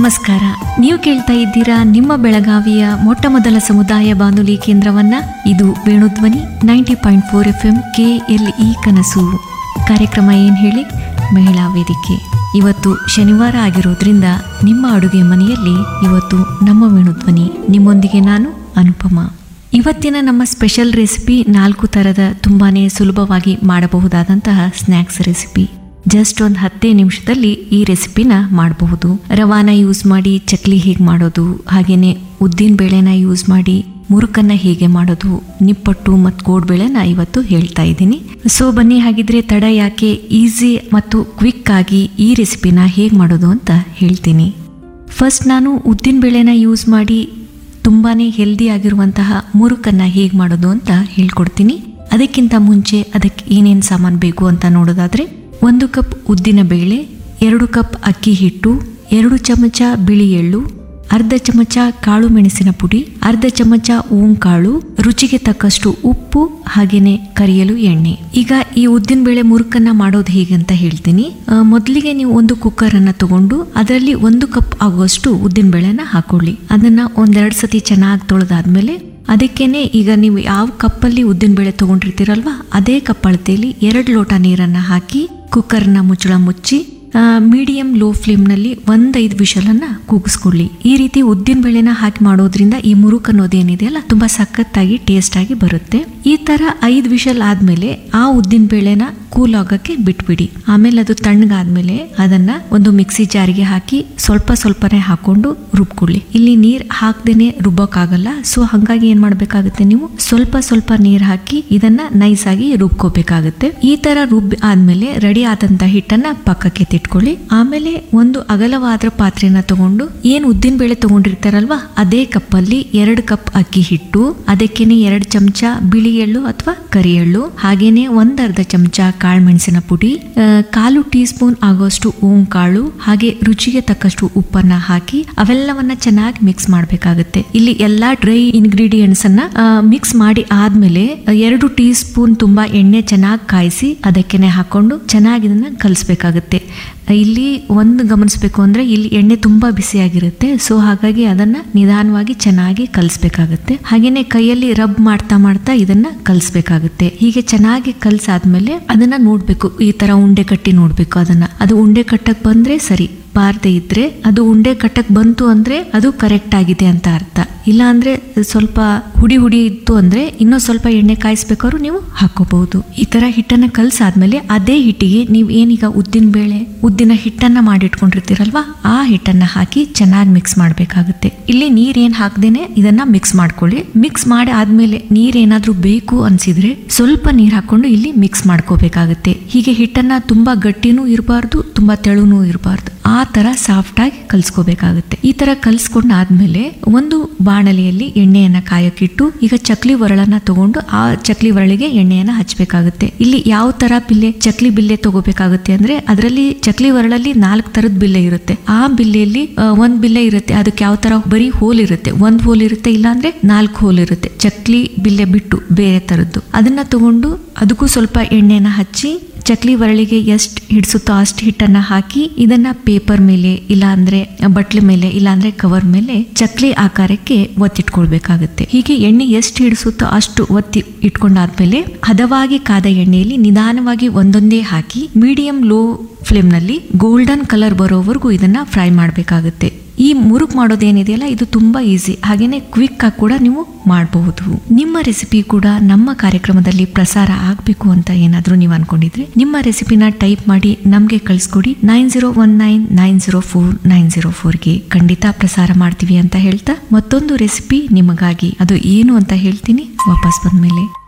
ನಮಸ್ಕಾರ ನೀವು ಕೇಳ್ತಾ ಇದ್ದೀರಾ ನಿಮ್ಮ ಬೆಳಗಾವಿಯ ಮೊಟ್ಟ ಮೊದಲ ಸಮುದಾಯ ಬಾನುಲಿ ಕೇಂದ್ರವನ್ನ ಇದು Venudhwani ninety point four F M K L E ಕನಸು ಕಾರ್ಯಕ್ರಮ ಏನ್ ಹೇಳಿ ಮಹಿಳಾ ವೇದಿಕೆ ಇವತ್ತು ಶನಿವಾರ ಆಗಿರೋದ್ರಿಂದ ನಿಮ್ಮ ಅಡುಗೆ ಮನೆಯಲ್ಲಿ ಇವತ್ತು ನಮ್ಮ ವೇಣುಧ್ವನಿ ನಿಮ್ಮೊಂದಿಗೆ ನಾನು ಅನುಪಮ ಇವತ್ತಿನ ನಮ್ಮ ಸ್ಪೆಷಲ್ ರೆಸಿಪಿ ನಾಲ್ಕು ಥರದ ತುಂಬಾನೇ ಸುಲಭವಾಗಿ ಮಾಡಬಹುದಾದಂತಹ ಸ್ನ್ಯಾಕ್ಸ್ ರೆಸಿಪಿ ಜಸ್ಟ್ ಒಂದು ಹತ್ತೇ ನಿಮಿಷದಲ್ಲಿ ಈ ರೆಸಿಪಿನ ಮಾಡಬಹುದು ರವಾನ ಯೂಸ್ ಮಾಡಿ ಚಕ್ಲಿ ಹೇಗೆ ಮಾಡೋದು ಹಾಗೇನೆ ಉದ್ದಿನ ಬೇಳೆನ ಯೂಸ್ ಮಾಡಿ ಮುರುಕನ್ನ ಹೇಗೆ ಮಾಡೋದು ನಿಪ್ಪಟ್ಟು ಮತ್ತು ಕೋಡ್ಬೇಳೆನ ಇವತ್ತು ಹೇಳ್ತಾ ಇದ್ದೀನಿ ಸೊ ಬನ್ನಿ ಹಾಗಿದ್ರೆ ತಡ ಯಾಕೆ ಈಸಿ ಮತ್ತು ಕ್ವಿಕ್ ಆಗಿ ಈ ರೆಸಿಪಿನ ಹೇಗೆ ಮಾಡೋದು ಅಂತ ಹೇಳ್ತೀನಿ ಫಸ್ಟ್ ನಾನು ಉದ್ದಿನ ಬೇಳೆನ ಯೂಸ್ ಮಾಡಿ ತುಂಬಾನೇ ಹೆಲ್ದಿ ಆಗಿರುವಂತಹ ಮುರುಕನ್ನ ಹೇಗೆ ಮಾಡೋದು ಅಂತ ಹೇಳ್ಕೊಡ್ತೀನಿ ಅದಕ್ಕಿಂತ ಮುಂಚೆ ಅದಕ್ಕೆ ಏನೇನು ಸಾಮಾನು ಬೇಕು ಅಂತ ನೋಡೋದಾದ್ರೆ ಒಂದು ಕಪ್ ಉದ್ದಿನ ಬೇಳೆ ಎರಡು ಕಪ್ ಅಕ್ಕಿ ಹಿಟ್ಟು ಎರಡು ಚಮಚ ಬಿಳಿ ಎಳ್ಳು ಅರ್ಧ ಚಮಚ ಕಾಳು ಮೆಣಸಿನ ಪುಡಿ ಅರ್ಧ ಚಮಚ ಕಾಳು ರುಚಿಗೆ ತಕ್ಕಷ್ಟು ಉಪ್ಪು ಹಾಗೇನೆ ಕರಿಯಲು ಎಣ್ಣೆ ಈಗ ಈ ಉದ್ದಿನ ಬೇಳೆ ಮುರುಕನ್ನ ಮಾಡೋದು ಹೇಗೆ ಅಂತ ಹೇಳ್ತೀನಿ ಆ, ಮೊದಲಿಗೆ ನೀವು ಒಂದು ಕುಕ್ಕರ್ ಅನ್ನ ತಗೊಂಡು ಅದರಲ್ಲಿ ಒಂದು ಕಪ್ ಆಗುವಷ್ಟು ಉದ್ದಿನ ಬೇಳೆನ ಹಾಕೊಳ್ಳಿ ಅದನ್ನ ಒಂದೆರಡು ಸತಿ ಚೆನ್ನಾಗಿ ತೊಳೆದಾದ್ಮೇಲೆ ಅದಕ್ಕೇನೆ ಈಗ ನೀವು ಯಾವ ಕಪ್ಪಲ್ಲಿ ಉದ್ದಿನ ಬೇಳೆ ತಗೊಂಡಿರ್ತೀರಲ್ವಾ ಅದೇ ಕಪ್ ಅಳತೆಯಲ್ಲಿ ಎರಡು ಲೋಟ ನೀರನ್ನ ಹಾಕಿ ಕುಕ್ಕರ್ನ ಮುಚ್ಚಳ ಮುಚ್ಚಿ ಮೀಡಿಯಂ ಲೋ ಫ್ಲೇಮ್ನಲ್ಲಿ ಒಂದೈದು ವಿಷಲನ್ನ ಕೂಗಿಸ್ಕೊಳ್ಳಿ ಈ ರೀತಿ ಉದ್ದಿನ ಬೇಳೆನ ಹಾಕಿ ಮಾಡೋದ್ರಿಂದ ಈ ಮುರುಕ್ ಅನ್ನೋದೇನಿದೆಯಲ್ಲ ತುಂಬಾ ಸಖತ್ತಾಗಿ ಟೇಸ್ಟ್ ಆಗಿ ಬರುತ್ತೆ ಈ ತರ ಐದು ವಿಷಲ್ ಆದ್ಮೇಲೆ ಆ ಉದ್ದಿನ ಬೇಳೆನ ಕೂಲ್ ಆಗಕ್ಕೆ ಬಿಟ್ಬಿಡಿ ಆಮೇಲೆ ಅದು ತಣ್ಣಗಾದ್ಮೇಲೆ ಅದನ್ನ ಒಂದು ಮಿಕ್ಸಿ ಜಾರಿಗೆ ಹಾಕಿ ಸ್ವಲ್ಪ ಸ್ವಲ್ಪನೇ ಹಾಕೊಂಡು ರುಬ್ಕೊಳ್ಳಿ ಇಲ್ಲಿ ನೀರ್ ಹಾಕ್ದೇನೆ ರುಬ್ಬಕ್ಕಾಗಲ್ಲ ಸೊ ಹಂಗಾಗಿ ಏನ್ ಮಾಡ್ಬೇಕಾಗುತ್ತೆ ನೀವು ಸ್ವಲ್ಪ ಸ್ವಲ್ಪ ನೀರ್ ಹಾಕಿ ಇದನ್ನ ನೈಸ್ ಆಗಿ ರುಬ್ಕೋಬೇಕಾಗುತ್ತೆ ಈ ತರ ರುಬ್ಬಿ ಆದ್ಮೇಲೆ ರೆಡಿ ಆದಂತ ಹಿಟ್ಟನ್ನ ಪಕ್ಕಕ್ಕೆ ತಿಟ್ಕೊಳ್ಳಿ ಆಮೇಲೆ ಒಂದು ಅಗಲವಾದ ಪಾತ್ರೆನ ತಗೊಂಡು ಏನ್ ಉದ್ದಿನ ಬೇಳೆ ತಗೊಂಡಿರ್ತಾರಲ್ವಾ ಅದೇ ಕಪ್ಪಲ್ಲಿ ಎರಡು ಕಪ್ ಅಕ್ಕಿ ಹಿಟ್ಟು ಅದಕ್ಕೇನೆ ಎರಡು ಚಮಚ ಬಿಳಿ ಎಳ್ಳು ಅಥವಾ ಕರಿ ಎಳ್ಳು ಹಾಗೇನೆ ಒಂದ್ ಅರ್ಧ ಚಮಚ ಕಾಳು ಮೆಣಸಿನ ಪುಡಿ ಆ, ಕಾಲು ಟೀ ಸ್ಪೂನ್ ಆಗೋಷ್ಟು ಓಂ ಕಾಳು ಹಾಗೆ ರುಚಿಗೆ ತಕ್ಕಷ್ಟು ಉಪ್ಪನ್ನ ಹಾಕಿ ಅವೆಲ್ಲವನ್ನ ಚೆನ್ನಾಗಿ ಮಿಕ್ಸ್ ಮಾಡಬೇಕಾಗುತ್ತೆ ಇಲ್ಲಿ ಎಲ್ಲಾ ಡ್ರೈ ಇಂಗ್ರೀಡಿಯೆಂಟ್ಸ್ ಅನ್ನ ಮಿಕ್ಸ್ ಮಾಡಿ ಆದ್ಮೇಲೆ ಆ, ಎರಡು ಟೀ ಸ್ಪೂನ್ ತುಂಬಾ ಎಣ್ಣೆ ಚೆನ್ನಾಗಿ ಕಾಯಿಸಿ ಅದಕ್ಕೆನೆ ಹಾಕೊಂಡು ಚೆನ್ನಾಗಿ ಇದನ್ನ ಕಲಿಸ್ಬೇಕಾಗುತ್ತೆ ಇಲ್ಲಿ ಒಂದು ಗಮನಿಸಬೇಕು ಅಂದ್ರೆ ಇಲ್ಲಿ ಎಣ್ಣೆ ತುಂಬಾ ಬಿಸಿಯಾಗಿರುತ್ತೆ ಸೊ ಹಾಗಾಗಿ ಅದನ್ನ ನಿಧಾನವಾಗಿ ಚೆನ್ನಾಗಿ ಕಲಿಸ್ಬೇಕಾಗುತ್ತೆ ಹಾಗೇನೆ ಕೈಯಲ್ಲಿ ರಬ್ ಮಾಡ್ತಾ ಮಾಡ್ತಾ ಇದನ್ನ ಕಲಿಸ್ಬೇಕಾಗುತ್ತೆ ಹೀಗೆ ಚೆನ್ನಾಗಿ ಕಲ್ಸಾದ್ಮೇಲೆ ಅದನ್ನ ನೋಡ್ಬೇಕು ಈ ತರ ಉಂಡೆ ಕಟ್ಟಿ ನೋಡ್ಬೇಕು ಅದನ್ನ ಅದು ಉಂಡೆ ಕಟ್ಟಕ್ ಬಂದ್ರೆ ಸರಿ ಬಾರ್ದೆ ಇದ್ರೆ ಅದು ಉಂಡೆ ಕಟ್ಟಕ್ ಬಂತು ಅಂದ್ರೆ ಅದು ಕರೆಕ್ಟ್ ಆಗಿದೆ ಅಂತ ಅರ್ಥ ಇಲ್ಲ ಅಂದ್ರೆ ಸ್ವಲ್ಪ ಹುಡಿ ಹುಡಿ ಇತ್ತು ಅಂದ್ರೆ ಇನ್ನೂ ಸ್ವಲ್ಪ ಎಣ್ಣೆ ಕಾಯಿಸ್ಬೇಕಾದ್ರು ನೀವು ಹಾಕೋಬಹುದು ಈ ತರ ಹಿಟ್ಟನ್ನ ಕಲ್ಸಾದ್ಮೇಲೆ ಅದೇ ಹಿಟ್ಟಿಗೆ ನೀವು ಏನೀಗ ಉದ್ದಿನ ಬೇಳೆ ಉದ್ದಿನ ಹಿಟ್ಟನ್ನ ಮಾಡಿಟ್ಕೊಂಡಿರ್ತೀರಲ್ವಾ ಆ ಹಿಟ್ಟನ್ನ ಹಾಕಿ ಚೆನ್ನಾಗಿ ಮಿಕ್ಸ್ ಮಾಡ್ಬೇಕಾಗುತ್ತೆ ಇಲ್ಲಿ ನೀರ್ ಏನ್ ಹಾಕ್ದೇನೆ ಇದನ್ನ ಮಿಕ್ಸ್ ಮಾಡ್ಕೊಳ್ಳಿ ಮಿಕ್ಸ್ ಮಾಡಿ ಆದ್ಮೇಲೆ ನೀರ್ ಏನಾದ್ರೂ ಬೇಕು ಅನ್ಸಿದ್ರೆ ಸ್ವಲ್ಪ ನೀರ್ ಹಾಕೊಂಡು ಇಲ್ಲಿ ಮಿಕ್ಸ್ ಮಾಡ್ಕೋಬೇಕಾಗುತ್ತೆ ಹೀಗೆ ಹಿಟ್ಟನ್ನ ತುಂಬಾ ಗಟ್ಟಿನೂ ಇರಬಾರ್ದು ತುಂಬಾ ತೆಳುನೂ ಇರಬಾರ್ದು ಆ ತರ ಸಾಫ್ಟ್ ಆಗಿ ಕಲ್ಸ್ಕೋಬೇಕಾಗುತ್ತೆ ಈ ತರ ಕಲ್ಸ್ಕೊಂಡಾದ್ಮೇಲೆ ಒಂದು ಬಾಣಲೆಯಲ್ಲಿ ಎಣ್ಣೆಯನ್ನ ಕಾಯಕ್ಕಿಟ್ಟು ಈಗ ಚಕ್ಲಿ ಒರಳನ್ನ ತಗೊಂಡು ಆ ಚಕ್ಲಿ ಒರಳಿಗೆ ಎಣ್ಣೆಯನ್ನ ಹಚ್ಬೇಕಾಗುತ್ತೆ ಇಲ್ಲಿ ಯಾವ ತರ ಬಿಲ್ಲೆ ಚಕ್ಲಿ ಬಿಲ್ಲೆ ತಗೋಬೇಕಾಗುತ್ತೆ ಅಂದ್ರೆ ಅದರಲ್ಲಿ ಚಕ್ಲಿ ಒರಳಲ್ಲಿ ನಾಲ್ಕು ತರದ ಬಿಲ್ಲೆ ಇರುತ್ತೆ ಆ ಬಿಲ್ಲೆಯಲ್ಲಿ ಆ, ಒಂದ್ ಬಿಲ್ಲೆ ಇರುತ್ತೆ ಅದಕ್ಕೆ ಯಾವ ತರ ಬರೀ ಹೋಲ್ ಇರುತ್ತೆ ಒಂದ್ ಹೋಲ್ ಇರುತ್ತೆ ಇಲ್ಲಾಂದ್ರೆ ನಾಲ್ಕು ಹೋಲ್ ಇರುತ್ತೆ ಚಕ್ಲಿ ಬಿಲ್ಲೆ ಬಿಟ್ಟು ಬೇರೆ ತರದ್ದು ಅದನ್ನ ತಗೊಂಡು ಅದಕ್ಕೂ ಸ್ವಲ್ಪ ಎಣ್ಣೆನ ಹಚ್ಚಿ ಚಕ್ಲಿ ಒರಳಿಗೆ ಎಷ್ಟು ಹಿಡಿಸುತ್ತೋ ಅಷ್ಟು ಹಿಟ್ಟನ್ನ ಹಾಕಿ ಇದನ್ನ ಪೇಪರ್ ಮೇಲೆ ಇಲ್ಲ ಅಂದ್ರೆ ಬಟ್ಲೆ ಮೇಲೆ ಇಲ್ಲ ಅಂದ್ರೆ ಕವರ್ ಮೇಲೆ ಚಕ್ಲಿ ಆಕಾರಕ್ಕೆ ಒತ್ತಿಟ್ಕೊಳ್ಬೇಕಾಗುತ್ತೆ ಹೀಗೆ ಎಣ್ಣೆ ಎಷ್ಟು ಹಿಡಿಸುತ್ತೋ ಅಷ್ಟು ಒತ್ತಿ ಇಟ್ಕೊಂಡಾದ್ಮೇಲೆ ಹದವಾಗಿ ಕಾದ ಎಣ್ಣೆಯಲ್ಲಿ ನಿಧಾನವಾಗಿ ಒಂದೊಂದೇ ಹಾಕಿ ಮೀಡಿಯಂ ಲೋ ಫ್ಲೇಮ್ ನಲ್ಲಿ ಗೋಲ್ಡನ್ ಕಲರ್ ಬರೋವರೆಗೂ ಇದನ್ನ ಫ್ರೈ ಮಾಡಬೇಕಾಗುತ್ತೆ ಈ ಮುರುಕ್ ಮಾಡೋದೇನಿದೆಯಲ್ಲ ಇದು ತುಂಬಾ ಈಸಿ ಹಾಗೇನೆ ಕ್ವಿಕ್ ಆಗಿ ಕೂಡ ನೀವು ಮಾಡಬಹುದು ನಿಮ್ಮ ರೆಸಿಪಿ ಕೂಡ ನಮ್ಮ ಕಾರ್ಯಕ್ರಮದಲ್ಲಿ ಪ್ರಸಾರ ಆಗಬೇಕು ಅಂತ ಏನಾದರೂ ನೀವು ಅನ್ಕೊಂಡಿದ್ರೆ ನಿಮ್ಮ ರೆಸಿಪಿನ ಟೈಪ್ ಮಾಡಿ ನಮಗೆ ಕಳಿಸ್ಕೊಡಿ nine zero one nine nine zero four nine zero ಫೋರ್ಗೆ ಖಂಡಿತ ಪ್ರಸಾರ ಮಾಡ್ತೀವಿ ಅಂತ ಹೇಳ್ತಾ ಮತ್ತೊಂದು ರೆಸಿಪಿ ನಿಮಗಾಗಿ ಅದು ಏನು ಅಂತ ಹೇಳ್ತೀನಿ ವಾಪಸ್ ಬಂದ್ಮೇಲೆ